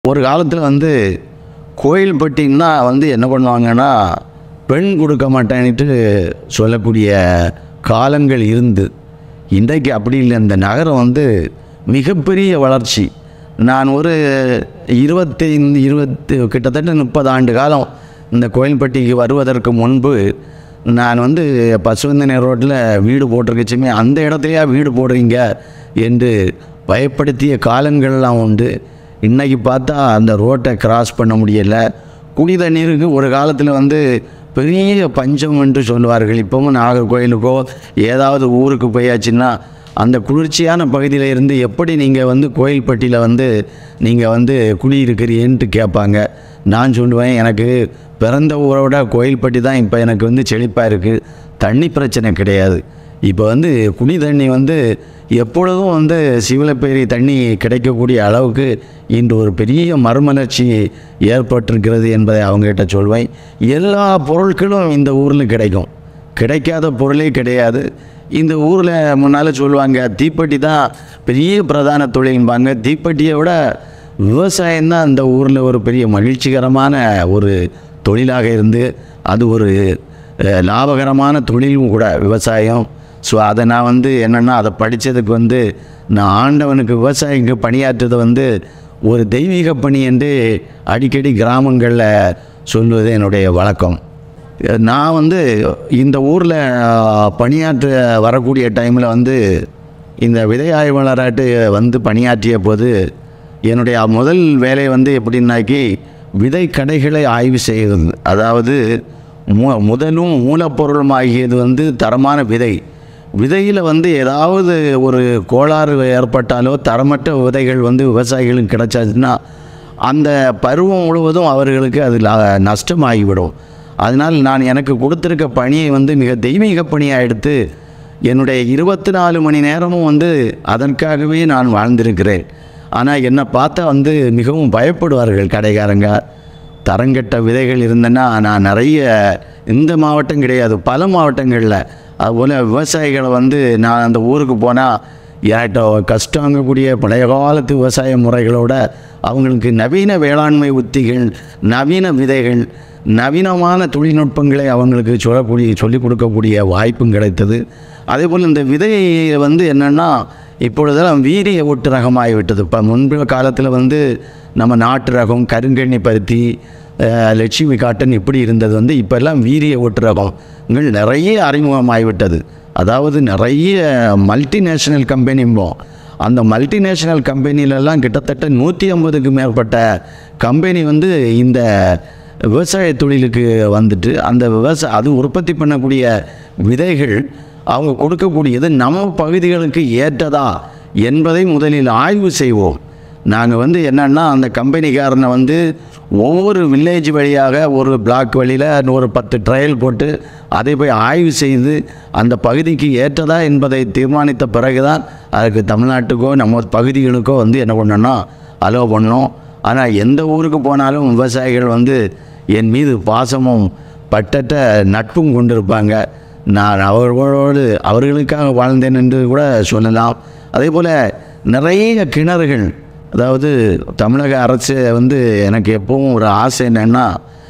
ஒரு காலத்தில் வந்து கோயில்பட்டின்னா வந்து என்ன பண்ணுவாங்கன்னா பெண் கொடுக்க மாட்டேன்னுட்டு சொல்லக்கூடிய காலங்கள் இருந்து இன்றைக்கு அப்படி இல்லை இந்த நகரம் வந்து மிகப்பெரிய வளர்ச்சி நான் ஒரு இருபத்தைந்து இருபத்தி கிட்டத்தட்ட முப்பது ஆண்டு காலம் இந்த கோயில்பட்டிக்கு வருவதற்கு முன்பு நான் வந்து பசுவந்தனை ரோட்டில் வீடு போட்டிருக்கச்சுமே அந்த இடத்துலையா வீடு போடுறீங்க என்று பயப்படுத்திய காலங்கள்லாம் உண்டு இன்றைக்கி பார்த்தா அந்த ரோட்டை கிராஸ் பண்ண முடியலை குடி தண்ணீருக்கு ஒரு காலத்தில் வந்து பெரிய பஞ்சம் என்று சொல்லுவார்கள் இப்போவும் நாகர்கோயிலுக்கோ ஏதாவது ஊருக்கு போயாச்சுன்னா அந்த குளிர்ச்சியான பகுதியில் இருந்து எப்படி நீங்கள் வந்து கோயில்பட்டியில் வந்து நீங்கள் வந்து குடியிருக்கிறீன்ட்டு கேட்பாங்க நான் சொல்லுவேன் எனக்கு பிறந்த ஊரோட கோயில்பட்டி தான் இப்போ எனக்கு வந்து செழிப்பாக இருக்குது தண்ணி பிரச்சனை கிடையாது இப்போ வந்து குடி தண்ணி வந்து எப்பொழுதும் வந்து சிவலப்பேரி தண்ணி கிடைக்கக்கூடிய அளவுக்கு இன்று ஒரு பெரிய மறுமலர்ச்சி ஏற்பட்டிருக்கிறது என்பதை அவங்ககிட்ட சொல்வேன் எல்லா பொருட்களும் இந்த ஊரில் கிடைக்கும் கிடைக்காத பொருளே கிடையாது இந்த ஊரில் முன்னால் சொல்லுவாங்க தீப்பெட்டி தான் பெரிய பிரதான தொழில்பாங்க தீப்பெட்டியை விட விவசாயம் தான் இந்த ஊரில் ஒரு பெரிய மகிழ்ச்சிகரமான ஒரு தொழிலாக இருந்து அது ஒரு அஹ், லாபகரமான தொழிலும் கூட விவசாயம் ஸோ அதை நான் வந்து என்னென்னா அதை படித்ததுக்கு வந்து நான் ஆண்டவனுக்கு விவசாயிக்கு பணியாற்றுறது வந்து ஒரு தெய்வீக பணி என்று அடிக்கடி கிராமங்களில் சொல்வது என்னுடைய வழக்கம் நான் வந்து இந்த ஊரில் பணியாற்ற வரக்கூடிய டைமில் வந்து இந்த விதை ஆய்வாளராட்டு வந்து பணியாற்றிய போது என்னுடைய முதல் வேலை வந்து எப்படின்னாக்கி விதை கடைகளை ஆய்வு செய்கிறது அதாவது மு முதலும் மூலப்பொருளும் ஆகியது வந்து தரமான விதை விதையில் வந்து ஏதாவது ஒரு கோளாறு ஏற்பட்டாலோ தரமற்ற விதைகள் வந்து விவசாயிகளுக்கு கிடைச்சாச்சுன்னா அந்த பருவம் முழுவதும் அவர்களுக்கு அது ல- நஷ்டமாகிவிடும் அதனால் நான் எனக்கு கொடுத்துருக்க பணியை வந்து மிக தெய்வீக பணியாக எடுத்து என்னுடைய இருபத்தி நாலு மணி நேரமும் வந்து அதற்காகவே நான் வாழ்ந்திருக்கிறேன் ஆனால் என்னை பார்த்தா வந்து மிகவும் பயப்படுவார்கள் கடைக்காரங்க தரங்கெட்ட விதைகள் இருந்தேன்னா நான் நிறைய இந்த மாவட்டம் கிடையாது பல மாவட்டங்களில் அதுபோல் விவசாயிகளை வந்து நான் அந்த ஊருக்கு போனால் என்கிட்ட கஷ்டங்கக்கூடிய பழைய காலத்து விவசாய முறைகளோட அவங்களுக்கு நவீன வேளாண்மை உத்திகள் நவீன விதைகள் நவீனமான தொழில்நுட்பங்களை அவங்களுக்கு சொல்லக்கூடிய சொல்லிக் கொடுக்கக்கூடிய வாய்ப்பும் கிடைத்தது அதே போல் இந்த விதையை வந்து என்னென்னா இப்பொழுதெல்லாம் வீரிய ஒட்டு ரகமாகிவிட்டது இப்போ முன்பு காலத்தில் வந்து நம்ம நாட்டு ரகம் கருங்கண்ணி பருத்தி அஹ், லட்சுமி காட்டன் இப்படி இருந்தது வந்து இப்போல்லாம் வீரிய ஒட்டு ரகங்கள் நிறைய அறிமுகமாகிவிட்டது அதாவது நிறைய மல்டிநேஷ்னல் கம்பெனிம்போம் அந்த மல்டிநேஷ்னல் கம்பெனிலெல்லாம் கிட்டத்தட்ட நூற்றி ஐம்பதுக்கு மேற்பட்ட கம்பெனி வந்து இந்த விவசாய தொழிலுக்கு வந்துட்டு அந்த விவசாய அது உற்பத்தி பண்ணக்கூடிய விதைகள் அவங்க கொடுக்கக்கூடியது நம்ம பகுதிகளுக்கு ஏற்றதா என்பதை முதலில் ஆய்வு செய்வோம் நாங்கள் வந்து என்னன்னா அந்த கம்பெனிக்காரனை வந்து ஒவ்வொரு வில்லேஜ் வழியாக ஒரு பிளாக் வழியில் ஒரு பத்து ட்ரையல் போட்டு அதை போய் ஆய்வு செய்து அந்த பகுதிக்கு ஏற்றதா என்பதை தீர்மானித்த பிறகு தான் அதுக்கு தமிழ்நாட்டுக்கோ நம்ம பகுதிகளுக்கோ வந்து என்ன பண்ணோன்னா அலோ பண்ணோம் ஆனால் எந்த ஊருக்கு போனாலும் விவசாயிகள் வந்து என் மீது பாசமும் பட்டற்ற நட்பும் கொண்டிருப்பாங்க நான் அவர்களோடு அவர்களுக்காக வாழ்ந்தேன் என்று கூட சொல்லலாம் அதே போல் நிறைய கிணறுகள் அதாவது தமிழக அரசு வந்து எனக்கு எப்பவும் ஒரு ஆசை என்னென்னா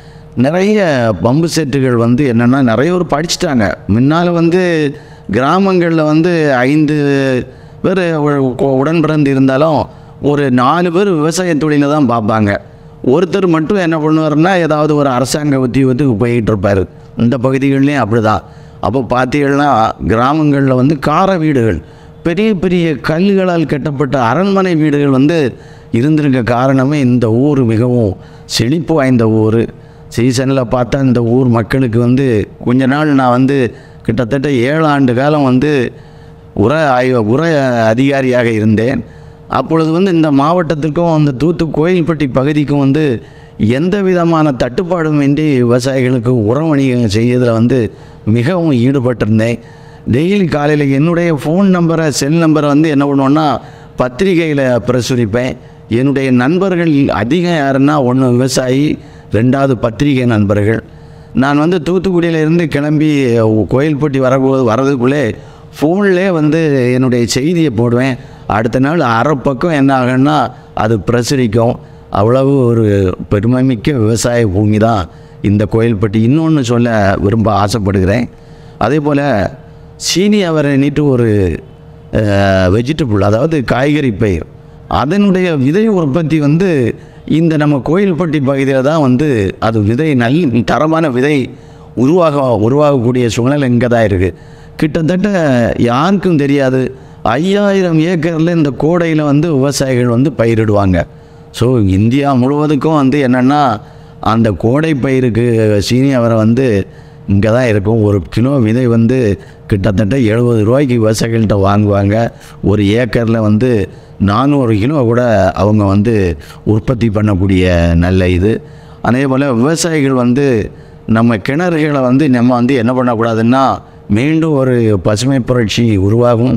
நிறைய பம்பு செட்டுகள் வந்து என்னென்னா நிறைய பேர் படிச்சிட்டாங்க முன்னால் வந்து கிராமங்களில் வந்து ஐந்து பேர் உ- உடன் பிறந்து இருந்தாலும் ஒரு நாலு பேர் விவசாய தொழிலை தான் பார்ப்பாங்க ஒருத்தர் மட்டும் என்ன பண்ணுவாருன்னா ஏதாவது ஒரு அரசாங்க உத்தியோகத்துக்கு போயிட்டு இருப்பார் இந்த பகுதிகள்லேயும் அப்படி தான் அப்போ பார்த்தீங்கன்னா கிராமங்களில் வந்து கார வீடுகள் பெரிய பெரிய கல்லுகளால் கட்டப்பட்ட அரண்மனை வீடுகள் வந்து இருந்திருக்க காரணமே இந்த ஊர் மிகவும் செழிப்பு வாய்ந்த ஊர் சீசனில் பார்த்தா இந்த ஊர் மக்களுக்கு வந்து கொஞ்ச நாள் நான் வந்து கிட்டத்தட்ட ஏழு ஆண்டு காலம் வந்து உர ஆய்வு உர அதிகாரியாக இருந்தேன் அப்பொழுது வந்து இந்த மாவட்டத்திற்கும் அந்த தூத்து கோயில்பட்டி பகுதிக்கும் வந்து எந்த விதமான தட்டுப்பாடும் இன்றி விவசாயிகளுக்கு உர வணிகம் செய்யறதுல வந்து மிகவும் ஈடுபட்டிருந்தேன் டெய்லி காலையில் என்னுடைய ஃபோன் நம்பரை செல் நம்பரை வந்து என்ன பண்ணுவேன்னா பத்திரிகையில் பிரசுரிப்பேன் என்னுடைய நண்பர்கள் அதிகம் யாருன்னா ஒன்று விவசாயி ரெண்டாவது பத்திரிகை நண்பர்கள் நான் வந்து தூத்துக்குடியில இருந்து கிளம்பி கோயில்பட்டி வரபோது வரதுக்குள்ளே ஃபோன்லேயே வந்து என்னுடைய செய்தியை போடுவேன் அடுத்த நாள் அரை பக்கம் என்ன ஆகும்னா அது பிரசுரிக்கும் அவ்வளவு ஒரு பெருமைமிக்க விவசாய பூமி தான் இந்த கோயில்பட்டி இன்னொன்று சொல்ல விரும்ப ஆசைப்படுகிறேன் அதே போல் சீனி அவரை நீட்டு ஒரு வெஜிடபிள் அதாவது காய்கறி பயிர் அதனுடைய விதை உற்பத்தி வந்து இந்த நம்ம கோயில்பட்டி பகுதியில் தான் வந்து அது விதை நல்ல தரமான விதை உருவாக உருவாகக்கூடிய சூழ்நிலை இங்கே தான் இருக்குது கிட்டத்தட்ட யாருக்கும் தெரியாது ஐயாயிரம் ஏக்கரில் இந்த கோடையில் வந்து விவசாயிகள் வந்து பயிரிடுவாங்க ஸோ இந்தியா முழுவதுக்கும் வந்து என்னென்னா அந்த கோடை பயிருக்கு சீனி அவரை வந்து இங்கே தான் இருக்கும் ஒரு கிலோ விதை வந்து கிட்டத்தட்ட எழுபது ரூபாய்க்கு விவசாயிகள்கிட்ட வாங்குவாங்க ஒரு ஏக்கரில் வந்து நானூறு கிலோ கூட அவங்க வந்து உற்பத்தி பண்ணக்கூடிய நல்ல இது அதே போல் விவசாயிகள் வந்து நம்ம கிணறுகளை வந்து நம்ம வந்து என்ன பண்ணக்கூடாதுன்னா மீண்டும் ஒரு பசுமை புரட்சி உருவாகும்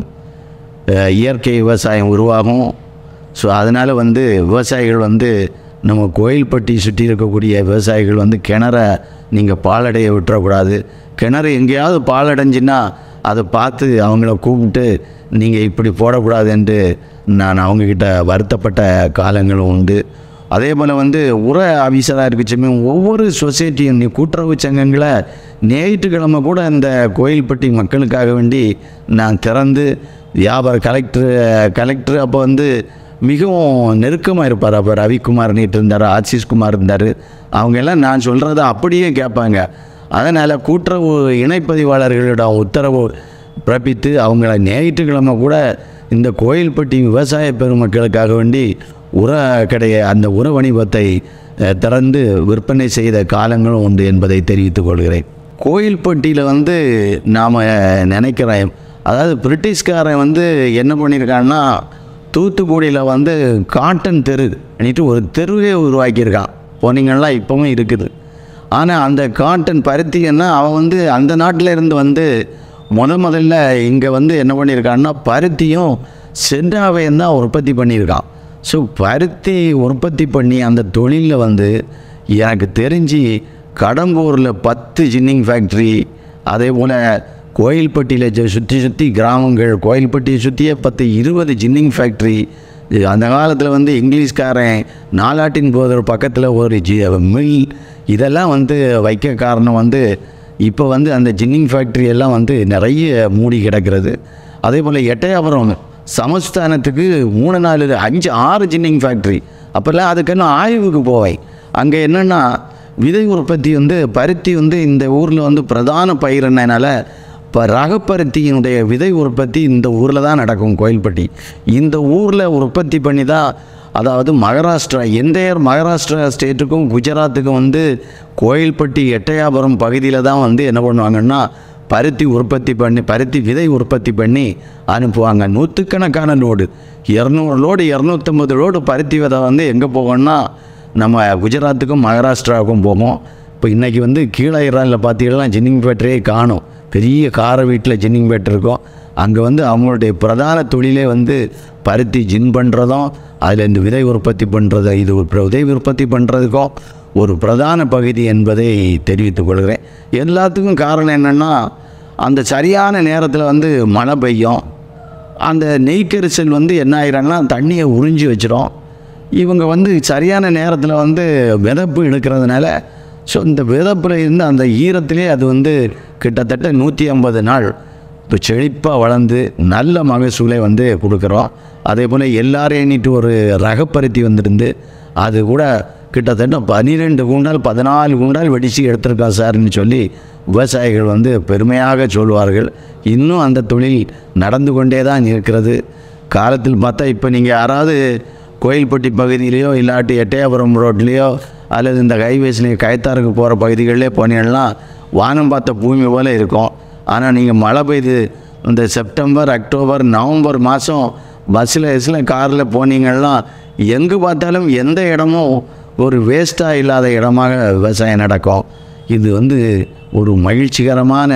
அஹ் இயற்கை விவசாயம் உருவாகும் ஸோ அதனால் வந்து விவசாயிகள் வந்து நம்ம கோயில்பட்டி சுற்றி இருக்கக்கூடிய விவசாயிகள் வந்து கிணற நீங்கள் பாலடைய விட்டுறக்கூடாது கிணறு எங்கேயாவது பாலடைஞ்சுன்னா அதை பார்த்து அவங்கள கூப்பிட்டு நீங்கள் இப்படி போடக்கூடாது என்று நான் அவங்கக்கிட்ட வருத்தப்பட்ட காலங்களும் உண்டு அதே போல் வந்து உர ஆஃபீஸராக இருக்கச்சுமே ஒவ்வொரு சொசைட்டியும் நீ கூட்டுறவு சங்கங்களை ஞாயிற்றுக்கிழமை கூட இந்த கோயில்பட்டி மக்களுக்காக வேண்டி நான் திறந்து வியாபார கலெக்டர் கலெக்டர் அப்போ வந்து மிகவும் நெருக்கமாக இருப்பார் அப்போ ரவிக்குமார் நீட்டு இருந்தார் ஆசிஷ்குமார் இருந்தார் அவங்க எல்லாம் நான் சொல்கிறத அப்படியே கேட்பாங்க அதனால் கூட்டுறவு இணைப்பதிவாளர்களிடம் உத்தரவு பிறப்பித்து அவங்கள ஞாயிற்றுக்கிழமை கூட இந்த கோயில்பட்டி விவசாய பெருமக்களுக்காக வேண்டி உர கடைய அந்த உர வணிபத்தை அஹ், திறந்து விற்பனை செய்த காலங்களும் உண்டு என்பதை தெரிவித்துக் கொள்கிறேன் கோயில்பட்டியில் வந்து நாம் நினைக்கிறேன் அதாவது பிரிட்டிஷ்காரன் வந்து என்ன பண்ணியிருக்கான்னா தூத்துக்குடியில் வந்து காட்டன் தெரு அன்னிட்டு ஒரு தெருவே உருவாக்கியிருக்கான் போனீங்கன்னா இப்போவும் இருக்குது ஆனால் அந்த காட்டன் பருத்தின்னா அவன் வந்து அந்த நாட்டில் இருந்து வந்து முத முதல்ல இங்கே வந்து என்ன பண்ணியிருக்கான்னா பருத்தியும் சென்றாவையும் தான் உற்பத்தி பண்ணியிருக்கான் ஸோ பருத்தி உற்பத்தி பண்ணி அந்த தொழிலில் வந்து எனக்கு தெரிஞ்சு கடம்பூரில் பத்து ஜின்னிங் ஃபேக்ட்ரி அதே போல் கோயில்பட்டியில் சுற்றி சுற்றி கிராமங்கள் கோயில்பட்டியை சுற்றியே பத்து இருபது ஜின்னிங் ஃபேக்ட்ரி இது அந்த காலத்தில் வந்து இங்கிலீஷ்காரன் நாலாட்டின் போதர் பக்கத்தில் ஒரு ஜி மில் இதெல்லாம் வந்து வைக்க காரணம் வந்து இப்போ வந்து அந்த ஜின்னிங் ஃபேக்ட்ரி எல்லாம் வந்து நிறைய மூடி கிடக்கிறது அதே போல் எட்டயபுரம் சமஸ்தானத்துக்கு மூணு நாலு அஞ்சு ஆறு ஜின்னிங் ஃபேக்ட்ரி அப்போல்லாம் அதுக்குன்னு ஆய்வுக்கு போவேன் அங்கே என்னென்னா விதை உற்பத்தி வந்து பருத்தி வந்து இந்த ஊரில் வந்து பிரதான பயிர்னால இப்போ ரகப்பருத்தியினுடைய விதை உற்பத்தி இந்த ஊரில் தான் நடக்கும் கோயில்பட்டி இந்த ஊரில் உற்பத்தி பண்ணி தான் அதாவது மகாராஷ்டிரா எந்த மகாராஷ்டிரா ஸ்டேட்டுக்கும் குஜராத்துக்கும் வந்து கோயில்பட்டி எட்டயாபுரம் பகுதியில் தான் வந்து என்ன பண்ணுவாங்கன்னா பருத்தி உற்பத்தி பண்ணி பருத்தி விதை உற்பத்தி பண்ணி அனுப்புவாங்க நூற்றுக்கணக்கான லோடு இரநூறு லோடு இரநூத்தம்பது லோடு பருத்தி விதை வந்து எங்கே போகணும்னா நம்ம குஜராத்துக்கும் மகாராஷ்டிராவுக்கும் போகும் இப்போ இன்றைக்கி வந்து கீழே இறானில் பார்த்தீங்கன்னா ஜின்னிங் ஃபேக்டரியே காணும் பெரிய கார வீட்டில் ஜின்னிங் ஃபேக்டரி இருக்கும் அங்கே வந்து அவங்களுடைய பிரதான தொழிலே வந்து பருத்தி ஜின் பண்ணுறதும் அதில் இந்த விதை உற்பத்தி பண்ணுறது இது ஒரு பிர- விதை உற்பத்தி பண்ணுறதுக்கும் ஒரு பிரதான பகுதி என்பதை தெரிவித்துக் கொள்கிறேன் எல்லாத்துக்கும் காரணம் என்னென்னா அந்த சரியான நேரத்தில் வந்து மழை பெய்யும் அந்த நெய்க்கரிசல் வந்து என்ன ஆயிராங்கன்னா தண்ணியை உறிஞ்சி வச்சிரும் இவங்க வந்து சரியான நேரத்தில் வந்து விதப்பு எடுக்கிறதுனால ஸோ இந்த விதப்பில் இருந்து அந்த ஈரத்திலே அது வந்து கிட்டத்தட்ட நூற்றி ஐம்பது நாள் இப்போ செழிப்பாக வளர்ந்து நல்ல மகசூலை வந்து கொடுக்குறோம் அதே போல் எல்லாரையும் எண்ணிட்டு ஒரு ரகப்பருத்தி வந்திருந்து அது கூட கிட்டத்தட்ட பன்னிரெண்டு குண்டால் பதினாலு குண்டால் வெடித்து எடுத்திருக்கோம் சார்னு சொல்லி விவசாயிகள் வந்து பெருமையாக சொல்வார்கள் இன்னும் அந்த தொழில் நடந்து கொண்டே தான் இருக்கிறது காலத்தில் பார்த்தா இப்போ நீங்கள் யாராவது கோயில்பட்டி பகுதியிலையோ இல்லாட்டி எட்டயபுரம் ரோட்லேயோ அல்லது இந்த ஹைவேஸ்லேயோ கயத்தாருக்கு போகிற பகுதிகளிலே போனீங்கன்னா வானம் பார்த்த பூமி போல் இருக்கும் ஆனால் நீங்கள் மழை பெய்து இந்த செப்டம்பர் அக்டோபர் நவம்பர் மாதம் பஸ்ஸில் எஸ்ஸில் காரில் போனீங்கன்னா எங்கே பார்த்தாலும் எந்த இடமும் ஒரு வேஸ்ட்டாக இல்லாத இடமாக விவசாயம் நடக்கும் இது வந்து ஒரு மகிழ்ச்சிகரமான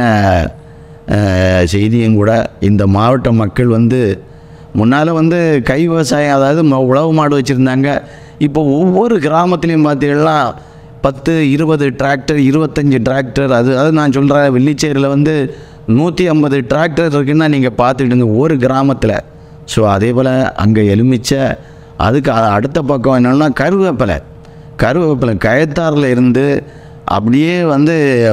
அஹ், செய்தியும் கூட இந்த மாவட்ட மக்கள் வந்து முன்னால் வந்து கை விவசாயம் அதாவது ம- உழவு மாடு வச்சுருந்தாங்க இப்போ ஒவ்வொரு கிராமத்துலேயும் பார்த்தீங்கன்னா பத்து இருபது டிராக்டர் இருபத்தஞ்சி டிராக்டர் அது அது நான் சொல்கிறேன் வெள்ளிச்சேரியில் வந்து நூற்றி ஐம்பது டிராக்டர் இருக்குன்னா நீங்கள் பார்த்துக்கிடுங்க ஒரு கிராமத்தில் ஸோ அதே போல் அங்கே எலுமிச்சை அதுக்கு அ- அடுத்த பக்கம் என்னென்னா கருவேப்பிலை கருவேப்பிலை கயத்தாரில் இருந்து அப்படியே வந்து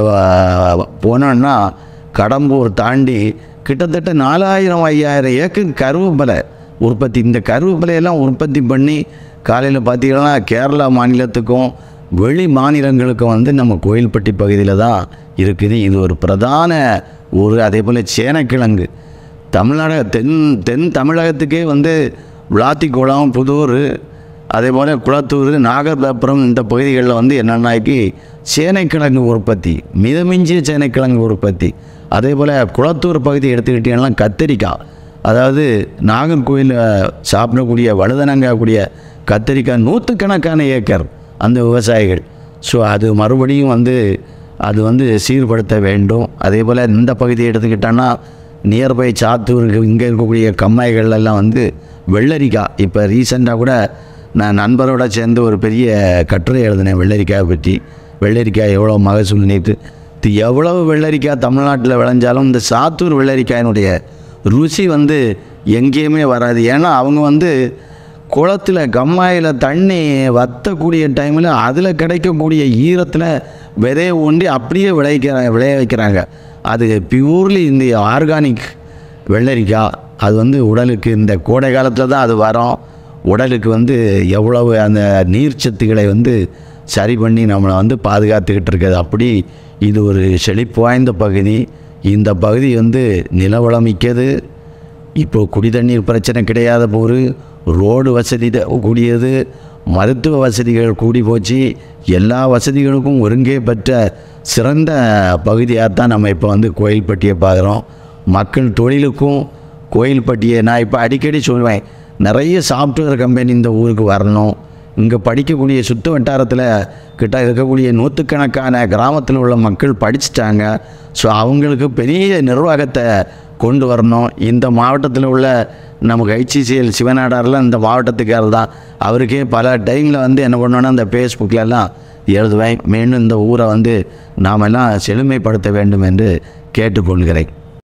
வ- போனோன்னா கடம்பூர் தாண்டி கிட்டத்தட்ட நாலாயிரம் ஐயாயிரம் ஏக்கர் கருவேப்பிலை உற்பத்தி இந்த கருவேப்பிலையெல்லாம் உற்பத்தி பண்ணி காலையில் பார்த்தீங்கன்னா கேரளா மாநிலத்துக்கும் வெளி மாநிலங்களுக்கும் வந்து நம்ம கோயில்பட்டி பகுதியில் தான் இருக்குது இது ஒரு பிரதான ஊர் அதே போல் சேனக்கிழங்கு தமிழ்நாடு தென் தென் தமிழகத்துக்கே வந்து விளாத்திக்குளம் புதூர் அதே போல் குளத்தூர் நாகர்புரம் இந்த பகுதிகளில் வந்து என்னென்னாக்கி சேனைக்கிழங்கு உற்பத்தி மிதமிஞ்சிய சேனைக்கிழங்கு உற்பத்தி அதே போல் குளத்தூர் பகுதி எடுத்துக்கிட்டிங்கன்னா கத்திரிக்காய் அதாவது நாகர்கோயிலில் சாப்பிடக்கூடிய வழுதனங்கக்கூடிய கத்திரிக்காய் நூற்றுக்கணக்கான ஏக்கர் அந்த விவசாயிகள் ஸோ அது மறுபடியும் வந்து அது வந்து சீர்படுத்த வேண்டும் அதே போல் இந்த பகுதியை எடுத்துக்கிட்டோன்னா நியர்பை சாத்தூருக்கு இங்கே இருக்கக்கூடிய கம்மாய்கள் எல்லாம் வந்து வெள்ளரிக்காய் இப்போ ரீசெண்டாக கூட நான் நண்பரோட சேர்ந்து ஒரு பெரிய கட்டுரை எழுதினேன் வெள்ளரிக்காயை பற்றி வெள்ளரிக்காய் எவ்வளோ மகசூல் நீட்டு இது எவ்வளவு வெள்ளரிக்காய் தமிழ்நாட்டில் விளைஞ்சாலும் இந்த சாத்தூர் வெள்ளரிக்காயினுடைய ருசி வந்து எங்கேயுமே வராது ஏன்னா அவங்க வந்து குளத்தில் கம்மாயில் தண்ணி வற்றக்கூடிய டைமில் அதில் கிடைக்கக்கூடிய ஈரத்தில் விதையை ஊண்டி அப்படியே விளைவிக்கிற விளைய வைக்கிறாங்க அது பியூர்லி இந்த ஆர்கானிக் வெள்ளரிக்காய் அது வந்து உடலுக்கு இந்த கோடை காலத்தில் தான் அது வரும் உடலுக்கு வந்து எவ்வளவு அந்த நீர்ச்சத்துக்களை வந்து சரி பண்ணி நம்மளை வந்து பாதுகாத்துக்கிட்டு இருக்குது அப்படி இது ஒரு செழிப்பு வாய்ந்த பகுதி இந்த பகுதி வந்து நிலவளமிக்கது இப்போ குடி தண்ணீர் பிரச்சனை கிடையாத போது ரோடு வசதி த- கூடியது மருத்துவ வசதிகள் கூடி போச்சு எல்லா வசதிகளுக்கும் ஒருங்கே பெற்ற சிறந்த பகுதியாக தான் நம்ம இப்போ வந்து கோயில்பட்டியை பார்க்குறோம் மக்கள் தொழிலுக்கும் கோயில்பட்டியை நான் இப்போ அடிக்கடி சொல்லுவேன் நிறைய சாஃப்ட்வேர் கம்பெனி இந்த ஊருக்கு வரணும் இங்கே படிக்கக்கூடிய சுற்று வட்டாரத்தில் கிட்ட இருக்கக்கூடிய நூற்றுக்கணக்கான கிராமத்தில் உள்ள மக்கள் படிச்சிட்டாங்க ஸோ அவங்களுக்கு பெரிய நிர்வாகத்தை கொண்டு வரணும் இந்த மாவட்டத்தில் உள்ள நமக்கு ஐசிசிஎல் சிவநாடாரில் இந்த மாவட்டத்துக்காரர் தான் அவருக்கே பல டைமில் வந்து என்ன பண்ணோன்னா இந்த ஃபேஸ்புக்கில் எல்லாம் எழுதுவேன் மீண்டும் இந்த ஊரை வந்து நாமெல்லாம் செழுமைப்படுத்த வேண்டும் என்று கேட்டுக்கொள்கிறேன்